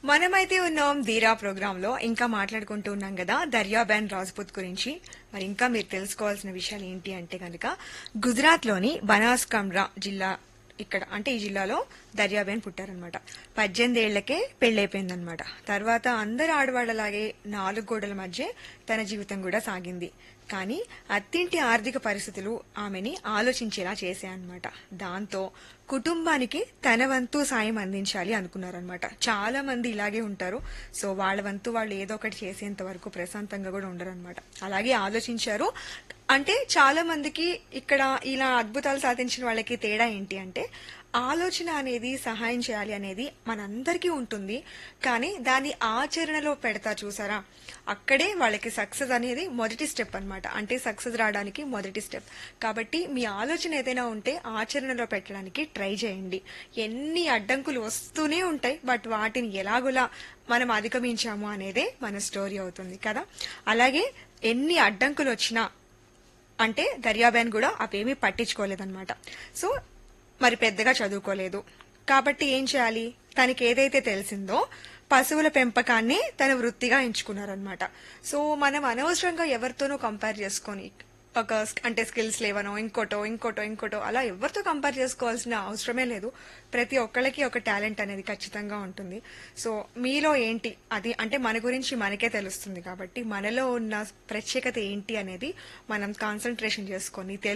మనమైతే ఉన్నాం ధీరా ప్రోగ్రామ్ లో ఇంకా మాట్లాడుకుంటూ ఉన్నాం కదా దర్యాబెన్ రాజ్పుత్ గురించి మరి ఇంకా మీరు తెలుసుకోవాల్సిన విషయాలు ఏంటి అంటే కనుక గుజరాత్ లోని బనాస్కండ్రా జిల్లా ఇక్కడ అంటే ఈ జిల్లాలో దర్యాబెన్ పుట్టారనమాట పద్దెనిమిది ఏళ్లకే పెళ్ళైపోయిందనమాట తర్వాత అందరు ఆడవాళ్లలాగే నాలుగు గోడల మధ్య తన జీవితం కూడా సాగింది కానీ అత్తింటి ఆర్థిక పరిస్థితులు ఆమెని ఆలోచించేలా చేశాయన్నమాట దాంతో కుటుంబానికి తన వంతు సాయం అందించాలి అనుకున్నారనమాట చాలా మంది ఇలాగే ఉంటారు సో వాళ్ళ వంతు వాళ్ళు ఏదో ఒకటి చేసేంత వరకు ప్రశాంతంగా కూడా ఉండరనమాట అలాగే ఆలోచించారు అంటే చాలా మందికి ఇక్కడ ఇలా అద్భుతాలు సాధించిన వాళ్ళకి తేడా ఏంటి అంటే ఆలోచన అనేది సహాయం చేయాలి అనేది మనందరికీ ఉంటుంది కానీ దాన్ని ఆచరణలో పెడతా చూసారా అక్కడే వాళ్ళకి సక్సెస్ అనేది మొదటి స్టెప్ అన్నమాట అంటే సక్సెస్ రావడానికి మొదటి స్టెప్ కాబట్టి మీ ఆలోచన ఏదైనా ఉంటే ఆచరణలో పెట్టడానికి ట్రై చేయండి ఎన్ని అడ్డంకులు వస్తూనే ఉంటాయి బట్ వాటిని ఎలాగోలా మనం అధిగమించాము అనేదే మన స్టోరీ అవుతుంది కదా అలాగే ఎన్ని అడ్డంకులు వచ్చినా అంటే దర్యాబేన్ కూడా అవేమీ పట్టించుకోలేదన్నమాట సో మరి పెద్దగా చదువుకోలేదు కాబట్టి ఏం చేయాలి తనకి ఏదైతే తెలిసిందో పశువుల పెంపకాన్ని తన వృత్తిగా ఎంచుకున్నారనమాట సో మనం అనవసరంగా ఎవరితోనూ కంపేర్ చేసుకొని ఒక sk- అంటే స్కిల్స్ లేవనో ఇంకోటో ఇంకోటో ఇంకోటో అలా ఎవరితో కంపేర్ చేసుకోవాల్సిన అవసరమే లేదు ప్రతి ఒక్కళ్ళకి ఒక టాలెంట్ అనేది ఖచ్చితంగా ఉంటుంది సో మీలో ఏంటి అది అంటే మన గురించి మనకే తెలుస్తుంది కాబట్టి మనలో ఉన్న ప్రత్యేకత ఏంటి అనేది మనం కాన్సన్ట్రేషన్ చేసుకొని